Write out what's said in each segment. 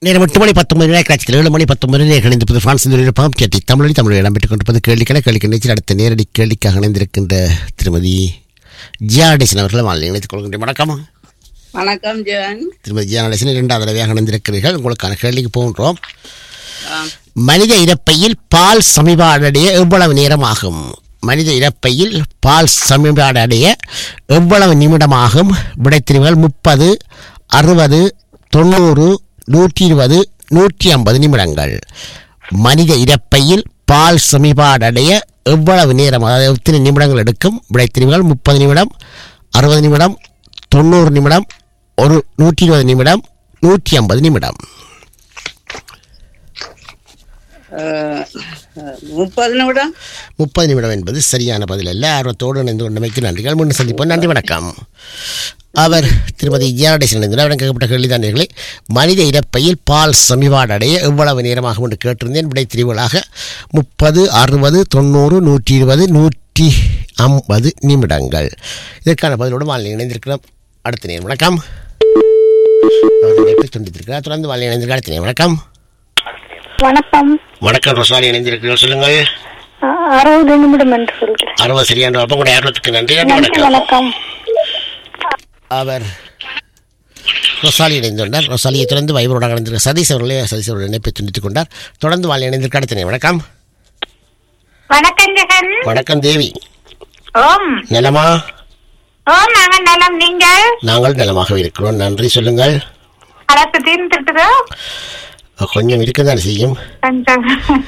நேரம் எட்டு மணி பத்தொன்பது நேரம் காட்சியில் ஏழு மணி பத்தொன்பது நேரம் இணைந்திருப்பது பிரான்ஸ் இருப்போம் கேட்டி தமிழொலி தமிழில் இடம்பெற்றுக் கொண்டிருப்பது கேள்விக்கண கேள்விக்கு நிகழ்ச்சியில் அடுத்த நேரடி கேள்விக்காக இணைந்திருக்கின்ற திருமதி ஜியாடேசன் அவர்களை வாழ்ந்து இணைத்துக் கொள்கின்றேன் வணக்கம் வணக்கம் ஜெகன் திருமதி ஜியாடேசன் இரண்டாவது தடவையாக இணைந்திருக்கிறீர்கள் உங்களுக்கான கேள்விக்கு போகின்றோம் ஆ, மனித இறப்பையில் பால் சமிபாடடைய எவ்வளவு நேரம் ஆகும் மனித இறப்பையில் பால் சமிபாடடைய எவ்வளவு நிமிடமாகும் விடைத்திரிவுகள் முப்பது அறுபது தொண்ணூறு நூற்றி இருபது நூற்றி ஐம்பது நிமிடங்கள் மனித இறப்பையில் பால் சமிபாடடைய எவ்வளவு நேரம் அதாவது எத்தனை நிமிடங்கள் எடுக்கும் விடைத்திரிவுகள் முப்பது நிமிடம் அறுபது நிமிடம் தொண்ணூறு நிமிடம் ஒரு நூற்றி இருபது நிமிடம் நூற்றி ஐம்பது நிமிடம் அஹ், அஹ், முப்பது நிமிடம் முப்பது நிமிடம் என்பது சரியான பதில் அல்ல ஆர்வத்தோடு இணைந்து கொண்டமைக்கு நன்றிகள் முன்னு சந்திப்போம் நன்றி வணக்கம் அவர் திருமதி ஜியாரடேசன் இணைந்தார் அவரிடம் கேட்கப்பட்ட கேள்விதானியர்களே மனித இறப்பையில் பால் சமிபாடடைய எவ்வளவு நேரமாகும் என்று கேட்டிருந்தேன் விடை திரிவுகளாக முப்பது அறுபது தொண்ணூறு நூற்றி இருபது நூற்றி ஐம்பது நிமிடங்கள் இதற்கான பதிலோடு வாழ்நிலை இணைந்திருக்கிறோம் அடுத்த நேரம் வணக்கம் அவர் இணைப்பை துண்டித்திருக்கிறார் தொடர்ந்து வாழ்நிலை இணைந்திருக்க அடுத்த நேரம் வணக்கம் வணக்கம் வணக்கம் ரொசாலி இணைந்திருக்கிறீர்கள் சொல்லுங்கள் அ- அறுபது நிமிடம் என்று சொல்கிறேன் அறுபது சரியான அப்போ கூட ஆர்வத்துக்கு நன்றி நன்றி நன்றி வணக்கம் வணக்கம் அவர் ரொசாலி இணைந்துள்ளார் ரொசாலியை தொடர்ந்து வைபரோட இணைந்திருக்க சதீஷ் அவர்களே சதீஷ் அவர்கள் இணைப்பை துண்டித்துக் கொண்டார் தொடர்ந்து வாழ் இணைந்திருக்க அடுத்த நேரம். வணக்கம் வணக்கம் ஜெகன் வணக்கம் தேவி ஓம் நலமா ஓம் நாங்க நலம் நீங்கள் நாங்கள் நலமாக இருக்கிறோம் நன்றி சொல்லுங்கள் அழைப்பு தீர்ந்துட்டுதோ கொஞ்சம் இருக்கதான் செய்யும் கொஞ்சம்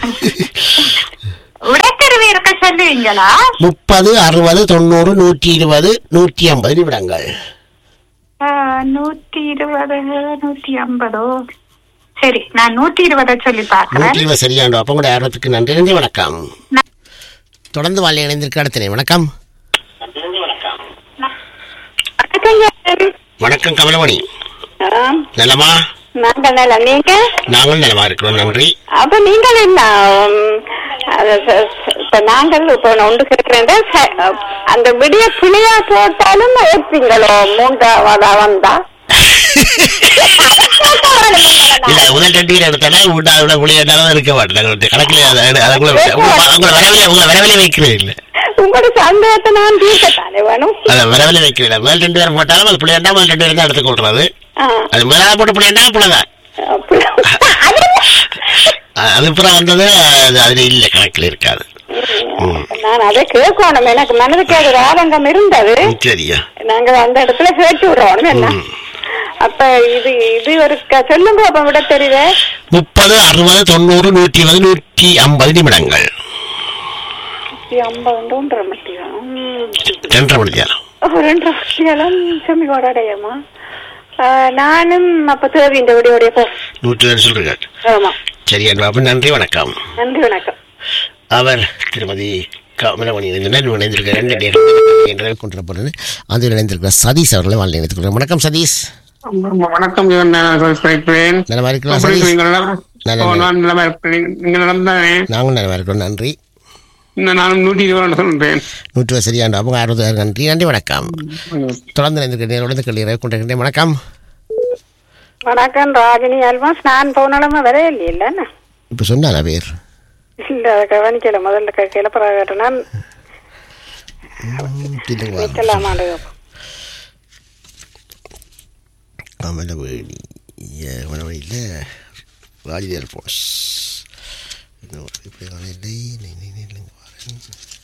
உடைத்தெருவு இருக்க சொல்லுவீங்களா முப்பது அறுபது தொண்ணூறு நூற்றி இருபது நூற்றி ஐம்பது நிமிடங்கள் ஆ, நூத்தி இருபது நூத்தி ஐம்பதோ சரி நான் நூத்தி இருபதை சொல்லி பார்க்கிறேன் நூற்றி இருபது சரியான அப்போ கூட ஆர்வத்துக்கு நன்றி நன்றி வணக்கம் தொடர்ந்து வாழ் இணைந்திருக்க அடுத்த நேரம். வணக்கம் வணக்கம் ஜெகன். வணக்கம் கமலமணி ஆம், நலமா நாங்கள் நலம் நீங்க நாங்கள் நலமா இருக்கிறோம் நன்றி அப்ப நீங்கள் என்ன உம், அது ச- ச- இப்ப நாங்கள் இப்ப நான் ஒன்று கேட்கிறேன் ச- அந்த விடிய பிழையா போட்டாலும் ஏற்பீங்களோ மூன்றாவதா வந்தா இல்ல முதல் ரெண்டு வீடு எடுத்தாலே வீட்டை விட விளையாட்டாலும் இருக்க மாட்டேன் கணக்கில் அதை அதை உங்களை உங்களை வரவில்லை உங்களை வரவில்லை வைக்கிறேன் இல்லை உங்களோட சந்தேகத்தை நான் தீர்க்கத்தானே வேணும் அதை வரவில்லை வைக்கிறேன் முதல் ரெண்டு பேரும் போட்டாலும் அது பிள்ளையாண்டா முதல் ரெண்டு பேரும் தான் எடுத்துக் கொள்றது ஆ, அது முதலாவது போட்டு பிள்ளையாண்டா பிள்ளைதான் அப்படி- அது என்ன? அது அப்புறம் வந்தது அது அதுல இல்லை கணக்கில் இருக்காது ம். நான் அதை கேட்கணும் எனக்கு மனதுக்கு அது ஒரு ஆதங்கம் இருந்தது சரியா நாங்க அந்த இடத்துல சேர்த்து விடுறோம் என்ன ம். அப்ப இது இது ஒரு க- சொல்லுங்க அப்ப விட தெரியுது முப்பது அறுபது தொண்ணூறு நூற்றி இருபது நூற்றி ஐம்பது நிமிடங்கள் ஐம்பது ஒன்றரை மட்டியம் ரெண்டரை மணி நேரம் ரெண்டரை மட்டியாலும் செம்மி கொடாடையம்மா நானும் அப்ப தேவி இந்த விடியோடைய போ நூற்றி ரெண்டு சொல்றீங்க ஆமா சரியா பாபு நன்றி வணக்கம் நன்றி வணக்கம் அவர் திருமதி கமலமணி இணைந்திருந்தார் இணைந்திருக்க ரெண்டு நேரம் என்று கொண்டிருப்பது அதில் இணைந்திருக்கிற சதீஷ் அவர்களை வாழ்ந்து இணைத்துக் கொள்கிறேன் வணக்கம் சதீஷ் வணக்கம் ஜீவன் நான் இருக்கிறேன் நலமா இருக்கலாம் எப்படி சதீஷ் இருக்கீங்க? நல்லா- நல்லா ஓ, நான் நலமா இருக்கிறேன். நீங்க நலம் தானே நாங்கள் நலமா இருக்கிறோம் நன்றி இன்னும் நானும் நூற்றி இருபது சொல்றேன் நூற்று சரியான அவங்க அறுபது நன்றி நன்றி வணக்கம் தொடர்ந்து இணைந்திருக்க நேரோடு கல்லீரை கொண்டிருக்கின்றேன் வணக்கம் வணக்கம் ராகினி அல்வாஸ் நான் போனாலுமே வரவே இல்லையில இப்போ சொன்னால பேர் இல்ல அதை கவனிக்கல முதல்ல க- கிளப்புறாங்க நான் நிக்கலாமாண்டு கமலவேணி கமலவேணியில் ராஜிதேல் போஸ் இன்னும் இப்படி காலையில்